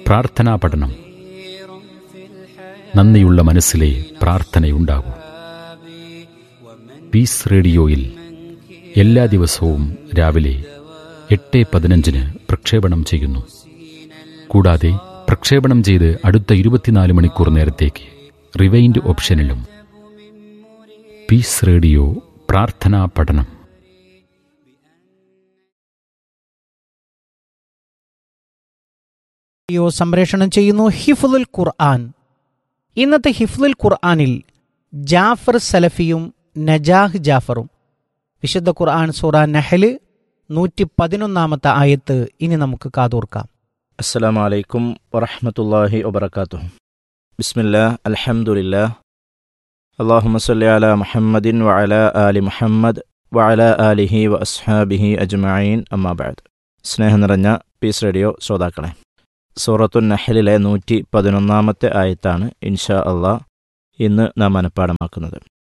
പ്രാർത്ഥനാ പഠനം നന്ദിയുള്ള മനസ്സിലെ പ്രാർത്ഥനയുണ്ടാകൂ പീസ് റേഡിയോയിൽ എല്ലാ ദിവസവും രാവിലെ എട്ട് പതിനഞ്ചിന് പ്രക്ഷേപണം ചെയ്യുന്നു കൂടാതെ പ്രക്ഷേപണം ചെയ്ത് അടുത്ത ഇരുപത്തിനാല് മണിക്കൂർ നേരത്തേക്ക് റിവൈൻഡ് ഓപ്ഷനിലും പീസ് റേഡിയോ പ്രാർത്ഥനാ പഠനം യോ സംപ്രേഷണം ചെയ്യുന്നു ഹിഫുൽ ഖുർആൻ ഇന്നത്തെ ഹിഫുൽ ഖുർആനിൽ ജാഫർ സലഫിയും നജാഹ് ജാഫറും വിശുദ്ധ ഖുർആൻ സൂറ നഹല് നൂറ്റി പതിനൊന്നാമത്തെ ആയത്ത് ഇനി നമുക്ക് കാതോർക്കാം അസ്സലാമു അലൈക്കും വറഹ്മത്തുള്ളാഹി വബറകാതുഹു ബിസ്മില്ലാ അൽഹംദുലില്ലാ അല്ലാഹുമ്മ സ്വല്ലി അലാ മുഹമ്മദിൻ വഅലാ ആലി മുഹമ്മദ് വഅലാ ആലിഹി വ അസ്ഹാബിഹി അജ്മഈൻ അമ്മാ ബഅദ് സ്നേഹം നിറഞ്ഞ പീസ് റേഡിയോ ശ്രോതാക്കളെ സൂറത്തുൻ നഹലിലെ നൂറ്റി പതിനൊന്നാമത്തെ ആയത്താണ് ഇൻഷാ അള്ളാഹ് ഇന്ന് നാം മനഃപ്പാടമാക്കുന്നത്